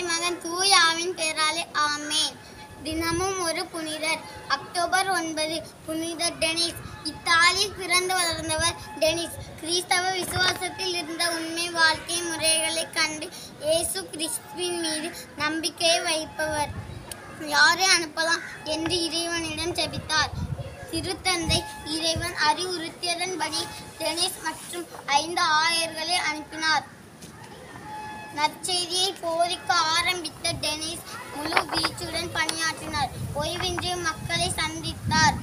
மகன் தூயாவின் பெயராலே ஆமேன் தினமும் ஒரு புனிதர் அக்டோபர் ஒன்பது புனிதர் டெனிஸ் இத்தாலியில் பிறந்து வளர்ந்தவர் டெனிஸ் கிறிஸ்தவ விசுவாசத்தில் இருந்த உண்மை வாழ்க்கை முறைகளை கண்டு இயேசு கிறிஸ்துவின் மீது நம்பிக்கையை வைப்பவர் யாரை அனுப்பலாம் என்று இறைவனிடம் ஜெபித்தார் திருத்தந்தை இறைவன் அறிவுறுத்தியதன்படி டெனிஸ் மற்றும் ஐந்து ஆயர்களை அனுப்பினார் நற்செய்தியை போதிக்க ஆரம்பித்த டெனிஸ் முழு வீச்சுடன் பணியாற்றினார் ஓய்வின்றி மக்களை சந்தித்தார்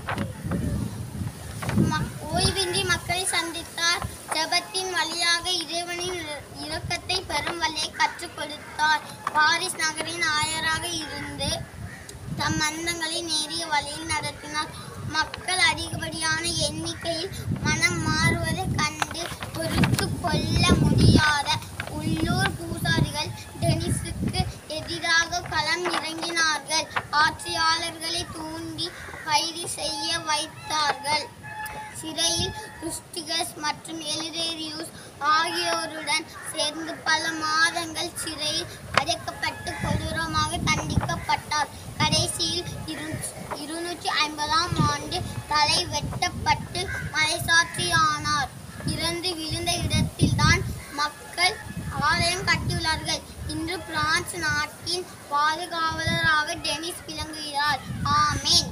ம- ஓய்வின்றி மக்களை சந்தித்தார் ஜெபத்தின் வழியாக இறைவனின் இர- இரக்கத்தை பெறும் வழியை கற்றுக் கொடுத்தார் பாரிஸ் நகரின் ஆயராக இருந்து தம் மந்தங்களை நேரிய வழியில் நடத்தினார் மக்கள் அதிகப்படியான எண்ணிக்கையில் மனம் மாறுவதைக் கண்டு பொறுத்து கொள்ள முடியாத உள்ளூர் பூசாரிகள் டெனிஸுக்கு எதிராக களம் இறங்கினார்கள் ஆட்சியாளர்களை தூண்டி கைது செய்ய வைத்தார்கள் சிறையில் ருஸ்டிகஸ் மற்றும் எலிரேரியூஸ் ஆகியோருடன் சேர்ந்து பல மாதங்கள் சிறையில் அடைக்கப்பட்டு கொடூரமாக தண்டிக்கப்பட்டார் கடைசியில் இரு இருநூற்றி ஐம்பதாம் ஆண்டு தலை வெட்டப்பட்டு மலைசாட்சியானார் இறந்து விழுந்த இடத்தில்தான் மக்கள் ஆலயம் கட்டியுள்ளார்கள் இன்று பிரான்ஸ் நாட்டின் பாதுகாவலராக டெனிஸ் விளங்குகிறார் ஆமேன்